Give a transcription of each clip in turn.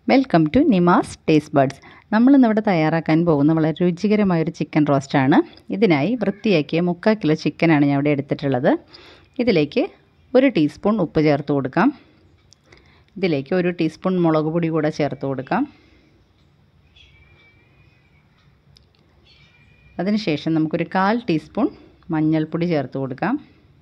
welcome to നിമാസ് taste buds നമ്മളിന്നിവിടെ തയ്യാറാക്കാൻ പോകുന്ന വളരെ രുചികരമായൊരു ചിക്കൻ റോസ്റ്റാണ് ഇതിനായി വൃത്തിയാക്കിയ മുക്കാൽ കിലോ ചിക്കനാണ് ഞാൻ ഇവിടെ എടുത്തിട്ടുള്ളത് ഇതിലേക്ക് ഒരു ടീസ്പൂൺ ഉപ്പ് ചേർത്ത് കൊടുക്കാം ഇതിലേക്ക് ഒരു ടീസ്പൂൺ മുളക് പൊടി കൂടെ ചേർത്ത് കൊടുക്കാം അതിനുശേഷം നമുക്കൊരു കാൽ ടീസ്പൂൺ മഞ്ഞൾപ്പൊടി ചേർത്ത് കൊടുക്കാം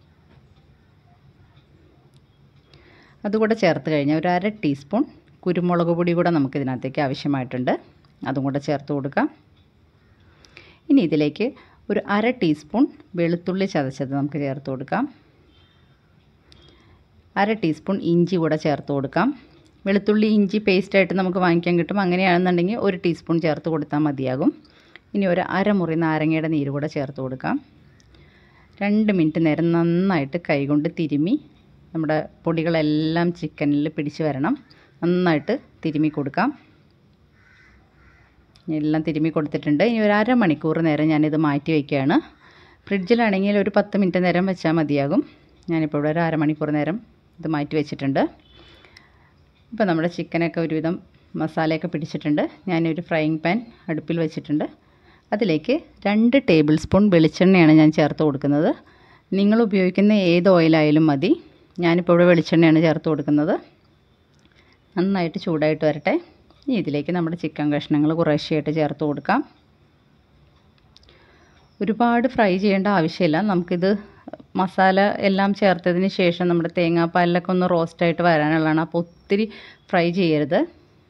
അതുകൂടെ ചേർത്ത് കഴിഞ്ഞാൽ ഒരു അര ടീസ്പൂൺ കുരുമുളക് പൊടി കൂടെ നമുക്ക് ഇതിനകത്തേക്ക് ആവശ്യമായിട്ടുണ്ട് അതും കൂടെ ചേർത്ത് കൊടുക്കാം ഇനി ഇതിലേക്ക് ഒരു അര ടീസ്പൂൺ വെളുത്തുള്ളി ചതച്ചത് നമുക്ക് ചേർത്ത് കൊടുക്കാം അര ടീസ്പൂൺ ഇഞ്ചി കൂടെ ചേർത്ത് കൊടുക്കാം വെളുത്തുള്ളി ഇഞ്ചി പേസ്റ്റായിട്ട് നമുക്ക് വാങ്ങിക്കാൻ കിട്ടും അങ്ങനെയാണെന്നുണ്ടെങ്കിൽ ഒരു ടീസ്പൂൺ ചേർത്ത് കൊടുത്താൽ മതിയാകും ഇനി ഒരു അരമുറി നാരങ്ങയുടെ നീര് കൂടെ ചേർത്ത് കൊടുക്കാം രണ്ട് മിനിറ്റ് നേരം നന്നായിട്ട് കൈകൊണ്ട് തിരുമ്മി നമ്മുടെ പൊടികളെല്ലാം ചിക്കനിൽ പിടിച്ച് വരണം നന്നായിട്ട് തിരുമ്മി കൊടുക്കാം എല്ലാം തിരുമ്മി കൊടുത്തിട്ടുണ്ട് ഇനി ഒരു അരമണിക്കൂർ നേരം ഞാനിത് മാറ്റി വയ്ക്കുകയാണ് ഫ്രിഡ്ജിലാണെങ്കിൽ ഒരു പത്ത് മിനിറ്റ് നേരം വെച്ചാൽ മതിയാകും ഞാനിപ്പോൾ ഇവിടെ ഒരു അരമണിക്കൂർ നേരം ഇത് മാറ്റി വെച്ചിട്ടുണ്ട് ഇപ്പോൾ നമ്മുടെ ചിക്കനൊക്കെ ഒരുവിധം മസാലയൊക്കെ പിടിച്ചിട്ടുണ്ട് ഞാനൊരു ഫ്രൈയിങ് പാൻ അടുപ്പിൽ വെച്ചിട്ടുണ്ട് അതിലേക്ക് രണ്ട് ടേബിൾ സ്പൂൺ വെളിച്ചെണ്ണയാണ് ഞാൻ ചേർത്ത് കൊടുക്കുന്നത് നിങ്ങൾ ഉപയോഗിക്കുന്ന ഏത് ഓയിലായാലും മതി ഞാനിപ്പോൾ ഇവിടെ വെളിച്ചെണ്ണയാണ് ചേർത്ത് കൊടുക്കുന്നത് നന്നായിട്ട് ചൂടായിട്ട് വരട്ടെ ഇനി ഇതിലേക്ക് നമ്മുടെ ചിക്കൻ കഷ്ണങ്ങൾ കുറേശ്ശെയായിട്ട് ചേർത്ത് കൊടുക്കാം ഒരുപാട് ഫ്രൈ ചെയ്യേണ്ട ആവശ്യമില്ല നമുക്കിത് മസാല എല്ലാം ചേർത്തതിന് ശേഷം നമ്മുടെ തേങ്ങാപ്പാലിലൊക്കെ ഒന്ന് റോസ്റ്റായിട്ട് വരാനുള്ളതാണ് അപ്പോൾ ഒത്തിരി ഫ്രൈ ചെയ്യരുത്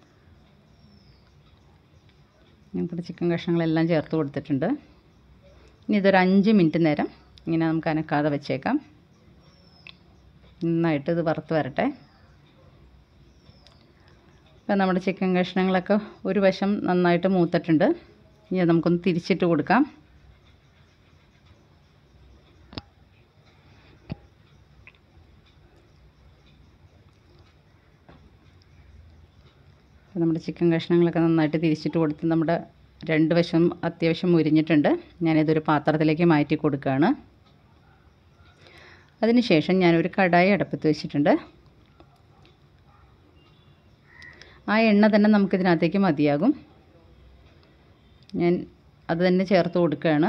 ഞങ്ങൾക്ക് ചിക്കൻ കഷ്ണങ്ങളെല്ലാം ചേർത്ത് കൊടുത്തിട്ടുണ്ട് ഇനി ഇതൊരു അഞ്ച് മിനിറ്റ് നേരം ഇങ്ങനെ നമുക്ക് അനക്കാതെ വെച്ചേക്കാം നന്നായിട്ട് ഇത് വറുത്ത് വരട്ടെ ഇപ്പം നമ്മുടെ ചിക്കൻ കഷ്ണങ്ങളൊക്കെ ഒരു വശം നന്നായിട്ട് മൂത്തിട്ടുണ്ട് ഇനി നമുക്കൊന്ന് തിരിച്ചിട്ട് കൊടുക്കാം അപ്പോൾ നമ്മുടെ ചിക്കൻ കഷ്ണങ്ങളൊക്കെ നന്നായിട്ട് തിരിച്ചിട്ട് കൊടുത്ത് നമ്മുടെ രണ്ട് വശം അത്യാവശ്യം മുരിഞ്ഞിട്ടുണ്ട് ഞാനിതൊരു പാത്രത്തിലേക്ക് മാറ്റി കൊടുക്കുകയാണ് അതിനുശേഷം ഞാനൊരു കടായി അടുപ്പത്ത് വെച്ചിട്ടുണ്ട് ആ എണ്ണ തന്നെ നമുക്കിതിനകത്തേക്ക് മതിയാകും ഞാൻ അത് തന്നെ ചേർത്ത് കൊടുക്കുകയാണ്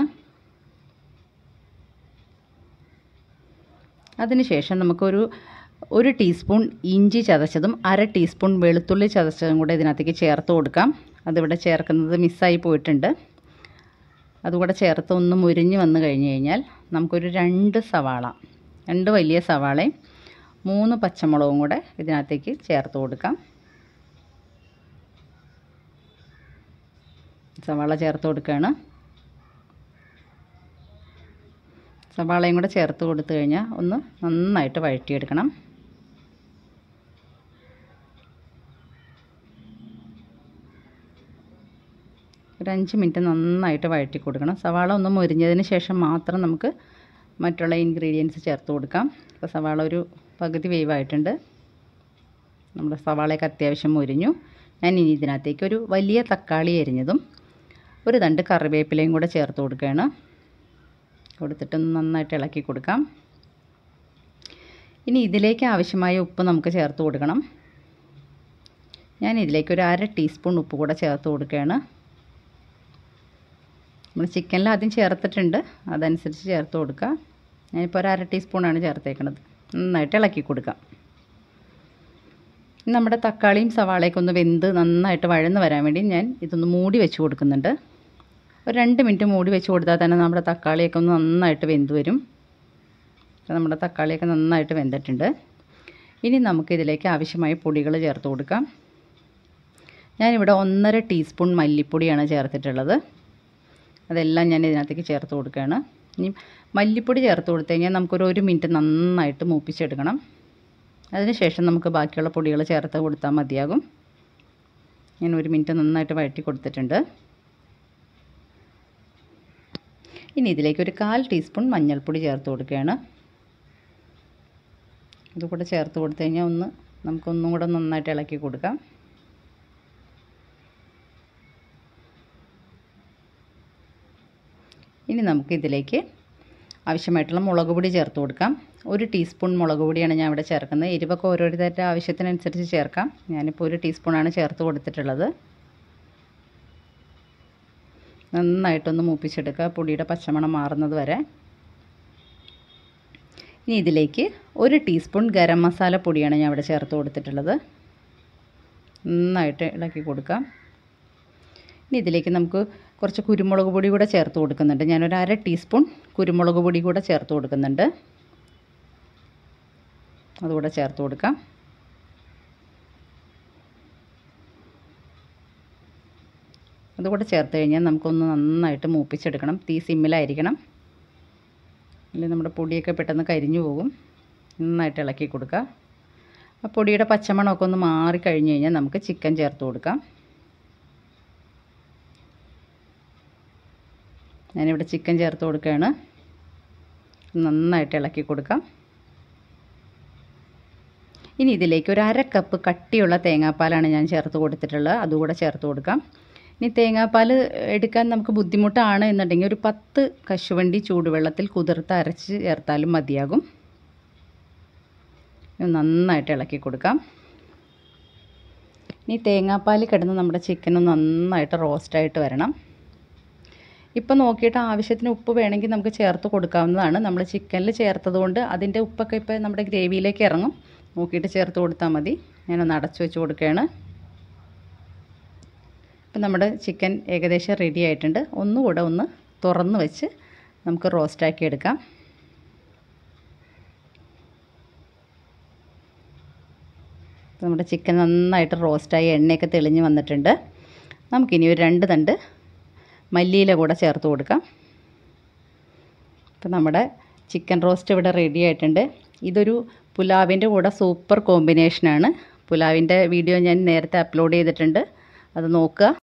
അതിനുശേഷം നമുക്കൊരു ഒരു ടീസ്പൂൺ ഇഞ്ചി ചതച്ചതും അര ടീസ്പൂൺ വെളുത്തുള്ളി ചതച്ചതും കൂടെ ഇതിനകത്തേക്ക് ചേർത്ത് കൊടുക്കാം അതിവിടെ ചേർക്കുന്നത് മിസ്സായി പോയിട്ടുണ്ട് അതുകൂടെ ചേർത്ത് ഒന്ന് മുരിഞ്ഞ് വന്നു കഴിഞ്ഞ് കഴിഞ്ഞാൽ നമുക്കൊരു രണ്ട് സവാള രണ്ട് വലിയ സവാളയും മൂന്ന് പച്ചമുളകും കൂടെ ഇതിനകത്തേക്ക് ചേർത്ത് കൊടുക്കാം സവാള ചേർത്ത് കൊടുക്കുകയാണ് സവാളയും കൂടെ ചേർത്ത് കൊടുത്തു കഴിഞ്ഞാൽ ഒന്ന് നന്നായിട്ട് വഴറ്റിയെടുക്കണം ഒരു അഞ്ച് മിനിറ്റ് നന്നായിട്ട് വഴറ്റി കൊടുക്കണം സവാള ഒന്ന് മുരിഞ്ഞതിന് ശേഷം മാത്രം നമുക്ക് മറ്റുള്ള ഇൻഗ്രീഡിയൻസ് ചേർത്ത് കൊടുക്കാം ഇപ്പോൾ സവാള ഒരു പകുതി വേവായിട്ടുണ്ട് നമ്മുടെ സവാളയൊക്കെ അത്യാവശ്യം മുരിഞ്ഞു ഞാൻ ഇനി ഇതിനകത്തേക്ക് ഒരു വലിയ തക്കാളി എരിഞ്ഞതും ഒരു തണ്ട് കറിവേപ്പിലയും കൂടെ ചേർത്ത് കൊടുക്കുകയാണ് കൊടുത്തിട്ട് നന്നായിട്ട് ഇളക്കി കൊടുക്കാം ഇനി ഇതിലേക്ക് ആവശ്യമായ ഉപ്പ് നമുക്ക് ചേർത്ത് കൊടുക്കണം ഞാൻ ഇതിലേക്ക് ഒരു അര ടീസ്പൂൺ ഉപ്പ് കൂടെ ചേർത്ത് കൊടുക്കുകയാണ് നമ്മൾ ചിക്കനിൽ ആദ്യം ചേർത്തിട്ടുണ്ട് അതനുസരിച്ച് ചേർത്ത് കൊടുക്കുക ഞാനിപ്പോൾ ഒരു അര ടീസ്പൂണാണ് ചേർത്തേക്കുന്നത് നന്നായിട്ട് ഇളക്കി കൊടുക്കാം നമ്മുടെ തക്കാളിയും സവാളയൊക്കെ ഒന്ന് വെന്ത് നന്നായിട്ട് വഴന്ന് വരാൻ വേണ്ടി ഞാൻ ഇതൊന്ന് മൂടി വെച്ച് കൊടുക്കുന്നുണ്ട് ഒരു രണ്ട് മിനിറ്റ് മൂടി വെച്ച് കൊടുത്താൽ തന്നെ നമ്മുടെ തക്കാളിയൊക്കെ ഒന്ന് നന്നായിട്ട് വെന്ത് വരും അപ്പോൾ നമ്മുടെ തക്കാളിയൊക്കെ നന്നായിട്ട് വെന്തിട്ടുണ്ട് ഇനി നമുക്കിതിലേക്ക് ആവശ്യമായ പൊടികൾ ചേർത്ത് കൊടുക്കാം ഞാനിവിടെ ഒന്നര ടീസ്പൂൺ മല്ലിപ്പൊടിയാണ് ചേർത്തിട്ടുള്ളത് അതെല്ലാം ഞാൻ ഇതിനകത്തേക്ക് ചേർത്ത് കൊടുക്കുകയാണ് ഇനി മല്ലിപ്പൊടി ചേർത്ത് കൊടുത്തു കഴിഞ്ഞാൽ നമുക്കൊരു ഒരു മിനിറ്റ് നന്നായിട്ട് മൂപ്പിച്ചെടുക്കണം അതിനുശേഷം നമുക്ക് ബാക്കിയുള്ള പൊടികൾ ചേർത്ത് കൊടുത്താൽ മതിയാകും ഞാൻ ഒരു മിനിറ്റ് നന്നായിട്ട് വഴറ്റി കൊടുത്തിട്ടുണ്ട് ഇനി ഇതിലേക്ക് ഒരു കാൽ ടീസ്പൂൺ മഞ്ഞൾപ്പൊടി ചേർത്ത് കൊടുക്കുകയാണ് ഇതുകൂടെ ചേർത്ത് കൊടുത്തു കഴിഞ്ഞാൽ ഒന്ന് നമുക്കൊന്നും കൂടെ നന്നായിട്ട് ഇളക്കി കൊടുക്കാം ഇനി നമുക്ക് ഇതിലേക്ക് ആവശ്യമായിട്ടുള്ള മുളക് പൊടി ചേർത്ത് കൊടുക്കാം ഒരു ടീസ്പൂൺ മുളക് പൊടിയാണ് ഞാൻ ഇവിടെ ചേർക്കുന്നത് എരിവൊക്കെ ഓരോരുത്തരുടെ ആവശ്യത്തിനനുസരിച്ച് ചേർക്കാം ഞാനിപ്പോൾ ഒരു ടീസ്പൂണാണ് ചേർത്ത് കൊടുത്തിട്ടുള്ളത് നന്നായിട്ടൊന്ന് മൂപ്പിച്ചെടുക്കുക പൊടിയുടെ പച്ചമണം മാറുന്നത് വരെ ഇനി ഇതിലേക്ക് ഒരു ടീസ്പൂൺ ഗരം മസാല പൊടിയാണ് ഞാൻ ഇവിടെ ചേർത്ത് കൊടുത്തിട്ടുള്ളത് നന്നായിട്ട് ഇളക്കി കൊടുക്കാം ഇനി ഇതിലേക്ക് നമുക്ക് കുറച്ച് കുരുമുളക് പൊടി കൂടെ ചേർത്ത് കൊടുക്കുന്നുണ്ട് ഞാനൊരു അര ടീസ്പൂൺ കുരുമുളക് പൊടി കൂടെ ചേർത്ത് കൊടുക്കുന്നുണ്ട് അതുകൂടെ ചേർത്ത് കൊടുക്കാം അതുകൂടെ ചേർത്ത് കഴിഞ്ഞാൽ നമുക്കൊന്ന് നന്നായിട്ട് മൂപ്പിച്ചെടുക്കണം തീ സിമ്മിലായിരിക്കണം അല്ലെങ്കിൽ നമ്മുടെ പൊടിയൊക്കെ പെട്ടെന്ന് കരിഞ്ഞു പോകും നന്നായിട്ട് ഇളക്കി കൊടുക്കുക ആ പൊടിയുടെ പച്ചമണമൊക്കെ ഒന്ന് മാറിക്കഴിഞ്ഞ് കഴിഞ്ഞാൽ നമുക്ക് ചിക്കൻ ചേർത്ത് കൊടുക്കാം ഞാനിവിടെ ചിക്കൻ ചേർത്ത് കൊടുക്കുകയാണ് നന്നായിട്ട് ഇളക്കി കൊടുക്കാം ഇനി ഇതിലേക്ക് ഒരു അര കപ്പ് കട്ടിയുള്ള തേങ്ങാപ്പാലാണ് ഞാൻ ചേർത്ത് കൊടുത്തിട്ടുള്ളത് അതുകൂടെ ചേർത്ത് കൊടുക്കാം ഇനി തേങ്ങാപ്പാൽ എടുക്കാൻ നമുക്ക് ബുദ്ധിമുട്ടാണ് എന്നുണ്ടെങ്കിൽ ഒരു പത്ത് കശുവണ്ടി ചൂടുവെള്ളത്തിൽ കുതിർത്ത് അരച്ച് ചേർത്താലും മതിയാകും നന്നായിട്ട് ഇളക്കി കൊടുക്കാം ഇനി തേങ്ങാപ്പാൽ കിടന്ന് നമ്മുടെ ചിക്കൻ നന്നായിട്ട് റോസ്റ്റായിട്ട് വരണം ഇപ്പം നോക്കിയിട്ട് ആവശ്യത്തിന് ഉപ്പ് വേണമെങ്കിൽ നമുക്ക് ചേർത്ത് കൊടുക്കാവുന്നതാണ് നമ്മൾ ചിക്കനിൽ ചേർത്തത് കൊണ്ട് അതിൻ്റെ ഉപ്പൊക്കെ ഇപ്പോൾ നമ്മുടെ ഗ്രേവിയിലേക്ക് ഇറങ്ങും നോക്കിയിട്ട് ചേർത്ത് കൊടുത്താൽ മതി ഞാനൊന്ന് അടച്ചു വെച്ച് കൊടുക്കുകയാണ് ഇപ്പം നമ്മുടെ ചിക്കൻ ഏകദേശം റെഡി ആയിട്ടുണ്ട് ഒന്നുകൂടെ ഒന്ന് തുറന്ന് വെച്ച് നമുക്ക് റോസ്റ്റാക്കി എടുക്കാം നമ്മുടെ ചിക്കൻ നന്നായിട്ട് റോസ്റ്റായി എണ്ണയൊക്കെ തെളിഞ്ഞ് വന്നിട്ടുണ്ട് നമുക്കിനി ഒരു രണ്ട് തണ്ട് മല്ലിയില കൂടെ ചേർത്ത് കൊടുക്കാം അപ്പം നമ്മുടെ ചിക്കൻ റോസ്റ്റ് ഇവിടെ റെഡി ആയിട്ടുണ്ട് ഇതൊരു പുലാവിൻ്റെ കൂടെ സൂപ്പർ കോമ്പിനേഷനാണ് പുലാവിൻ്റെ വീഡിയോ ഞാൻ നേരത്തെ അപ്ലോഡ് ചെയ്തിട്ടുണ്ട് അത് നോക്കുക